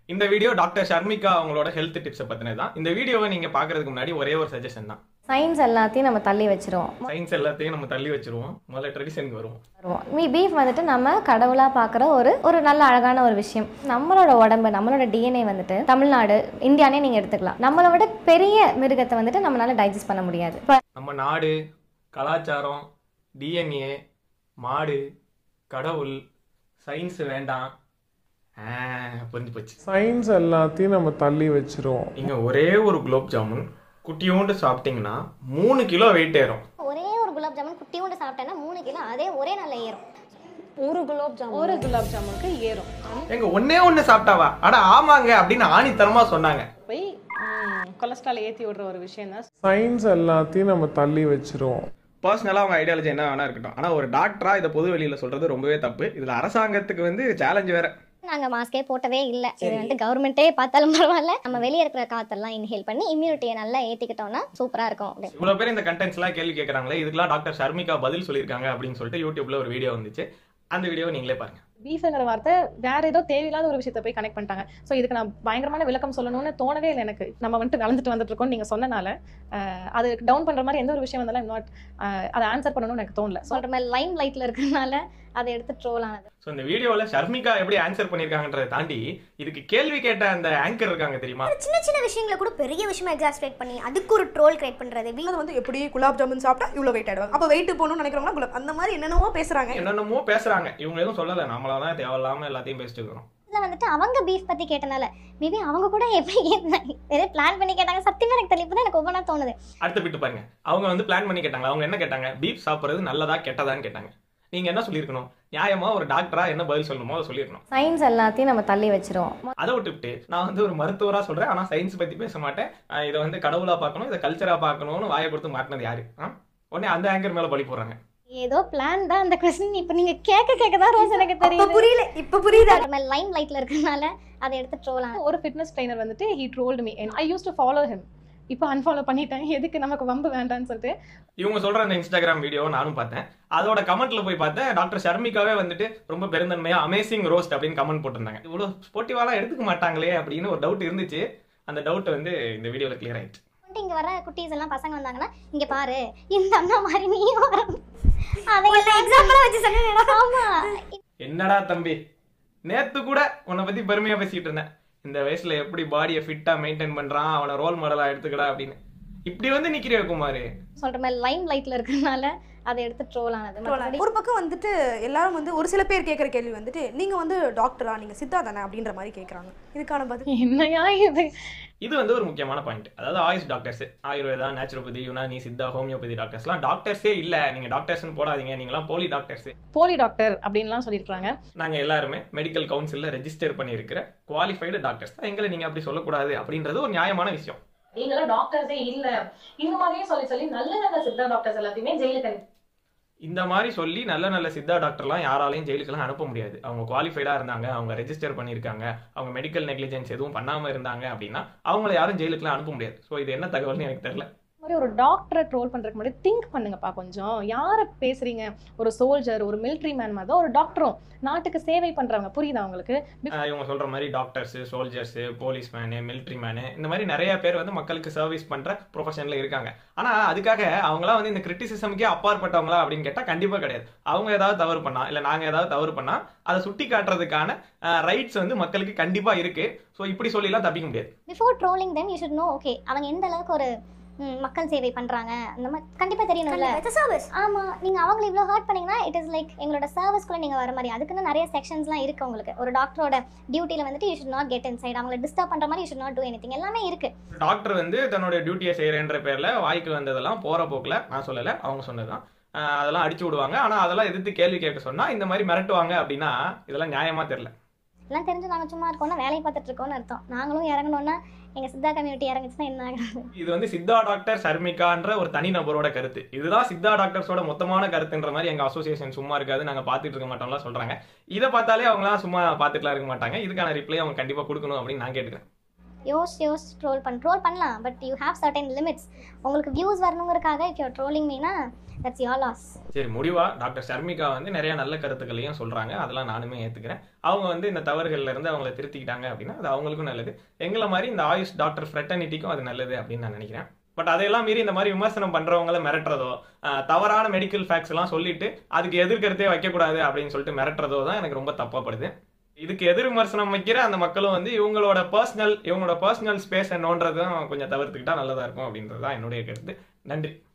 இந்த video doctor Sharmika அவங்களோட health டிப்ஸை பத்தினது தான் இந்த வீடியோவை நீங்க பாக்குறதுக்கு முன்னாடி ஒரே ஒரு சஜஷன் தான் சயின்ஸ் எல்லாத்தையும் நம்ம தள்ளி வச்சிருவோம் சயின்ஸ் எல்லாத்தையும் நம்ம தள்ளி வச்சிருவோம் முதல்ல ட்ரெடிஷனுக்கு வருவோம் வருவோம் மீ பீஃப் வந்துட்டு நம்ம கடவுளாக பார்க்குற ஒரு ஒரு நல்ல அழகான ஒரு விஷயம் நம்மளோட உடம்பு நம்மளோட டிஎன்ஏ வந்துட்டு தமிழ்நாடு இந்தியானே நீங்கள் எடுத்துக்கலாம் நம்மளை விட பெரிய மிருகத்தை வந்துட்டு நம்மளால டைஜஸ்ட் பண்ண முடியாது இப்போ நம்ம நாடு கலாச்சாரம் டிஎன்ஏ மாடு கடவுள் சயின்ஸ் வேண்டாம் ஆ, புரிஞ்சு போச்சு சயின்ஸ் எல்லாத்தையும் நம்ம தள்ளி வச்சிருவோம் நீங்க ஒரே ஒரு குலோப் ஜாமுன் குட்டியோண்டு சாப்பிட்டீங்கன்னா மூணு கிலோ வெயிட் ஏறும் ஒரே ஒரு குலாப் ஜாமுன் குட்டியோண்டு சாப்பிட்டேன்னா மூணு கிலோ அதே ஒரே நாள்ல ஏறும் ஒரு குலாப் ஜாமுன் ஒரு குலாப் ஜாமுனுக்கு ஏறும் எங்க ஒன்னே ஒண்ணு சாப்பிட்டாவா அட ஆமாங்க அப்படின்னு ஆணித்தரமா சொன்னாங்க போய் கொலஸ்ட்ரால் ஏற்றி விடுற ஒரு விஷயம் தான் சயின்ஸ் எல்லாத்தையும் நம்ம தள்ளி வச்சிருவோம் பர்சனலாக அவங்க ஐடியாலஜி என்ன வேணா இருக்கட்டும் ஆனால் ஒரு டாக்டரா இதை பொது வெளியில சொல்றது ரொம்பவே தப்பு இதுல அரசாங்கத்துக்கு வந்து சேலஞ்ச் வேற நாங்க மாஸ்கே போட்டவே இல்ல இது வந்து கவர்மெண்ட்டே பார்த்தாலும் பரவாயில்ல நம்ம வெளியே இருக்கிற காத்தெல்லாம் இன்ஹேல் பண்ணி இம்யூனிட்டியை நல்லா ஏத்திக்கிட்டோம்னா சூப்பரா இருக்கும் அப்படின்னு. இவ்வளவு பேர் இந்த கண்டென்ட்ஸ் எல்லாம் கேள்வி கேட்கறாங்களே இதுக்கெல்லாம் டாக்டர் ஷர்மிகா பதில் சொல்லியிருக்காங்க அப்படின்னு சொல்லிட்டு யூடியூப்ல ஒரு வீடியோ வந்துச்சு அந்த வீடியோவை நீங்களே பாருங்க பீஃப்ங்கிற வார்த்தை வேற ஏதோ தேவையில்லாத ஒரு விஷயத்தை போய் கனெக்ட் பண்ணிட்டாங்க ஸோ இதுக்கு நான் பயங்கரமான விளக்கம் சொல்லணும்னு தோணவே இல்லை எனக்கு நம்ம வந்துட்டு வளர்ந்துட்டு வந்துட்டு இருக்கோம் நீங்க சொன்னனால அஹ், அது டவுன் பண்ற மாதிரி எந்த ஒரு விஷயம் வந்தாலும் நாட் அதை ஆன்சர் பண்ணணும்னு எனக்கு தோணல ஸோ சொல்ற மாதிரி லைம் லைட்ல இருக்கிறதுனால அதை எடுத்து ட்ரோல் ஆனது ஸோ இந்த வீடியோவில் ஷர்மிகா எப்படி ஆன்சர் பண்ணியிருக்காங்கன்றதை தாண்டி இதுக்கு கேள்வி கேட்ட அந்த ஆங்கர் இருக்காங்க தெரியுமா சின்ன சின்ன விஷயங்களை கூட பெரிய விஷயமா எக்ஸாஸ்பரேட் பண்ணி அதுக்கு ஒரு ட்ரோல் கிரியேட் பண்றது அது வந்து எப்படி குலாப் ஜாமுன் சாப்பிட்டா இவ்வளோ வெயிட் ஆயிடுவாங்க அப்போ வெயிட் போகணும்னு நினைக்கிறவங்க குலாப் அந்த மாதிரி என்னென்னவோ பேசுறாங்க என்னென்னமோ பேசுறாங்க இவங்க எதுவும் சொல்லலை நம்மளா தான் தேவையில்லாம எல்லாத்தையும் பேசிட்டு இருக்கிறோம் இதுல வந்துட்டு அவங்க பீஃப் பத்தி கேட்டனால மேபி அவங்க கூட எப்படி எதோ பிளான் பண்ணி கேட்டாங்க சத்தியமா எனக்கு தெரியல இப்பதான் எனக்கு ஒவ்வொன்றா தோணுது அடுத்த பிட்டு பாருங்க அவங்க வந்து பிளான் பண்ணி கேட்டாங்க அவங்க என்ன கேட்டாங்க பீஃப் சாப்பிட்றது நல்லதா கெட்டதான்னு கேட்டாங்க நீங்க என்ன சொல்லியிருக்கணும் நியாயமா ஒரு டாக்டரா என்ன பதில் சொல்லணுமோ அதை சொல்லியிருக்கணும் சயின்ஸ் எல்லாத்தையும் நம்ம தள்ளி வச்சிருவோம் அதை விட்டுவிட்டு நான் வந்து ஒரு மருத்துவரா சொல்றேன் ஆனா சயின்ஸ் பத்தி பேச மாட்டேன் அஹ் இதை வந்து கடவுளா பார்க்கணும் இதை கல்ச்சரா பார்க்கணும்னு வாயை கொடுத்து மாட்டினது யாரு ஆ? உடனே அந்த ஆங்கர் மேல பழி போடுறாங்க ஏதோ பிளான் தான் அந்த கொஸ்டின் இப்போ நீங்க கேட்க கேட்க தான் ரோஸ் எனக்கு இப்ப தெரியும் புரியல இப்ப புரியுதா லைம் லைட்ல இருக்கிறதுனால அதை எடுத்து ட்ரோல் ஆனது ஒரு ஃபிட்னஸ் ட்ரைனர் வந்துட்டு he trolled me I used to follow him இப்போ அன்ஃபாலோ பண்ணிட்டேன் எதுக்கு நமக்கு வம்பு வேண்டாம்னு சொல்லிட்டு இவங்க சொல்ற அந்த இன்ஸ்டாகிராம் வீடியோ நானும் பார்த்தேன் அதோட கமெண்ட்ல போய் பார்த்தேன் டாக்டர் ஷர்மிகாவே வந்துட்டு ரொம்ப பெருந்தன்மையா அமேசிங் ரோஸ்ட் அப்படின்னு கமெண்ட் போட்டிருந்தாங்க இவ்வளவு ஸ்போர்ட்டிவாலாம் எடுத்துக்க மாட்டாங்களே அப்படின்னு ஒரு டவுட் இருந்துச்சு அந்த டவுட் வந்து இந்த வீடியோல கிளியர் ஆயிடுச்சு வந்துட்டு இங்க வர குட்டீஸ் எல்லாம் பசங்க வந்தாங்கன்னா இங்க பாரு இந்த அண்ணா மாதிரி நீயும் வர அதை எக்ஸாம்பிளா வச்சு சொன்னேன் ஆமா என்னடா தம்பி நேத்து கூட உன்னை பத்தி பெருமையா பேசிட்டு இருந்தேன் இந்த வயசுல எப்படி பாடியை ஃபிட்டா மெயின்டைன் பண்றான் அவனை ரோல் மாடலா எடுத்துக்கடா அப்படின்னு இப்படி வந்து நிக்கிறியா குமாரு சொல்ற மாதிரி லைம் லைட்ல இருக்கிறதுனால அதை எடுத்து ட்ரோல் ஆனது மத்தபடி ஒரு பக்கம் வந்துட்டு எல்லாரும் வந்து ஒரு சில பேர் கேட்குற கேள்வி வந்துட்டு நீங்க வந்து டாக்டரா நீங்க சித்தா தானே அப்படின்ற மாதிரி கேட்குறாங்க இதுக்கான பதில் என்னையா இது இது வந்து ஒரு முக்கியமான பாயிண்ட் அதாவது AYUSH doctors Ayurveda naturopathy Unani Siddha homeopathy டாக்டர்ஸ்லாம் டாக்டர்ஸே இல்ல நீங்க டாக்டர்ஸ்னு போடாதீங்க நீங்களாம் போலி டாக்டர்ஸ் போலி டாக்டர் அப்படின்லாம் சொல்லியிருக்காங்க நாங்க எல்லாருமே மெடிக்கல் கவுன்சில்ல ரெஜிஸ்டர் பண்ணியிருக்கிற குவாலிஃபைடு டாக்டர்ஸ் தான் எங்களை நீங்க அப்படி சொல்லக்கூடாது அப்படின்றது ஒரு நியாயமான விஷயம் நீங்களும் டாக்டர்ஸே இல்ல இந்த மாதிரியே சொல்லி சொல்லி நல்ல நல்ல சித்தா டாக்டர்ஸ் எல்லாத்தையுமே ஜெயிலுக்கு அனுப்பி இந்த மாதிரி சொல்லி நல்ல நல்ல சித்தா டாக்டர்லாம் யாராலையும் ஜெயிலுக்கெல்லாம் அனுப்ப முடியாது அவங்க குவாலிஃபைடா இருந்தாங்க அவங்க ரெஜிஸ்டர் பண்ணியிருக்காங்க அவங்க மெடிக்கல் நெக்லிஜென்ஸ் எதுவும் பண்ணாம இருந்தாங்க அப்படின்னா அவங்கள யாரும் ஜெயிலுக்குலாம் அனுப்ப முடியாது ஸோ இது என்ன தகவல்னு எனக்கு தெரியல இந்த மாதிரி ஒரு டாக்டரை ட்ரோல் பண்றதுக்கு முன்னாடி திங்க் பண்ணுங்கப்பா கொஞ்சம் யாரை பேசுறீங்க ஒரு சோல்ஜர் ஒரு மிலிட்ரி மேன் மாதிரி தான் ஒரு டாக்டரும் நாட்டுக்கு சேவை பண்றவங்க புரியுதா உங்களுக்கு ஆஹ் இவங்க சொல்ற மாதிரி doctors soldiers police man military man இந்த மாதிரி நிறைய பேர் வந்து மக்களுக்கு சர்வீஸ் பண்ற ப்ரொஃபஷன்ல இருக்காங்க ஆனா அதுக்காக அவங்களாம் வந்து இந்த கிரிட்டிசிசம்க்கே அப்பாற்பட்டவங்களா அப்படின்னு கேட்டா கண்டிப்பா கிடையாது அவங்க ஏதாவது தவறு பண்ணா இல்ல நாங்க ஏதாவது தவறு பண்ணா அதை சுட்டி காட்டுறதுக்கான ரைட்ஸ் வந்து மக்களுக்கு கண்டிப்பா இருக்கு ஸோ இப்படி சொல்லிலாம் தப்பிக்க முடியாது before trolling them you should know okay அவங்க எந்த அளவுக்கு ஒரு ம், மக்கள் சேவை பண்றாங்க அந்த மாதிரி கண்டிப்பா தெரியணும்ல சர்வீஸ் ஆமா நீங்க அவங்களை இவ்வளவு ஹர்ட் பண்ணீங்கன்னா இட் இஸ் லைக் எங்களோட சர்வீஸ்க்குள்ள நீங்க வர மாதிரி அதுக்குன்னு நிறைய செக்ஷன்ஸ்லாம் இருக்கு உங்களுக்கு ஒரு டாக்டரோட டியூட்டில வந்துட்டு you should not get inside அவங்களை டிஸ்டர்ப் பண்ற மாதிரி you should not do anything எல்லாமே இருக்கு டாக்டர் வந்து தன்னோட டியூட்டியை செய்யறேன்ற பேர்ல வாய்க்கு வந்ததெல்லாம் போற போக்குல நான் சொல்லல அவங்க சொன்னதுதான் ஆஹ் அதெல்லாம் அடிச்சு விடுவாங்க ஆனா அதெல்லாம் எதிர்த்து கேள்வி கேட்க சொன்னா இந்த மாதிரி மிரட்டுவாங்க அப்படின்னா இதெல்லாம் நியாயமா தெரியல எல்லாம் தெரிஞ்சு நாங்க சும்மா இருக்கோம்னா வேலையை பார்த்துட்டு இருக்கோம்னு அர்த்தம் நாங்களும் இறங்கணும்னா எங்க சித்தா கம்யூனிட்டி இறங்குச்சுன்னா என்ன ஆகுறது இது வந்து சித்தா டாக்டர் சர்மிகான்ற ஒரு தனி நபரோட கருத்து இதுதான் சித்தா டாக்டர்ஸோட மொத்தமான கருத்துன்ற மாதிரி எங்க அசோசியேஷன் சும்மா இருக்காது நாங்க பாத்துட்டு இருக்க மாட்டோம்லாம் சொல்றாங்க இதை பார்த்தாலே அவங்களாம் சும்மா பாத்துட்டுலாம் இருக்க மாட்டாங்க இதுக்கான ரிப்ளை அவங்க கண்டிப்பா கொடுக்கணும் அப்படின்னு நான் கேட்டுக்கிறேன் யோசிச்சு யோசிச்சு ட்ரோல் பண்ண ட்ரோல் பண்ணலாம் but you have certain limits உங்களுக்கு வியூஸ் வரணுங்கிறக்காக இஃப் யூர் ட்ரோலிங் மீனா தட்ஸ் யோர் லாஸ் சரி முடிவா டாக்டர் ஷர்மிகா வந்து நிறைய நல்ல கருத்துக்களையும் சொல்றாங்க அதெல்லாம் நானுமே ஏத்துக்கிறேன் அவங்க வந்து இந்த தவறுகள்ல இருந்து அவங்கள திருத்திக்கிட்டாங்க அப்படின்னா அது அவங்களுக்கும் நல்லது எங்களை மாதிரி இந்த ஆயுஷ் டாக்டர் ஃப்ரெட்டர்னிட்டிக்கும் அது நல்லது அப்படின்னு நான் நினைக்கிறேன் பட் அதையெல்லாம் மீறி இந்த மாதிரி விமர்சனம் பண்றவங்கள மிரட்டுறதோ ஆஹ், தவறான மெடிக்கல் ஃபேக்ட்ஸ் எல்லாம் சொல்லிட்டு அதுக்கு எதிர்கருத்தே வைக்கக்கூடாது அப்படின்னு சொல்லிட்டு மிரட்டுறதோ தான் எனக்கு ரொம்ப தப்பாப்படுது இதுக்கு எதிர் விமர்சனம் வைக்கிற அந்த மக்களும் வந்து இவங்களோட பர்சனல் இவங்களோட பர்சனல் ஸ்பேஸ் என்னன்றதும் கொஞ்சம் தவிர்த்துக்கிட்டா நல்லதா இருக்கும் அப்படின்றது தான் என்னுடைய கருத்து நன்றி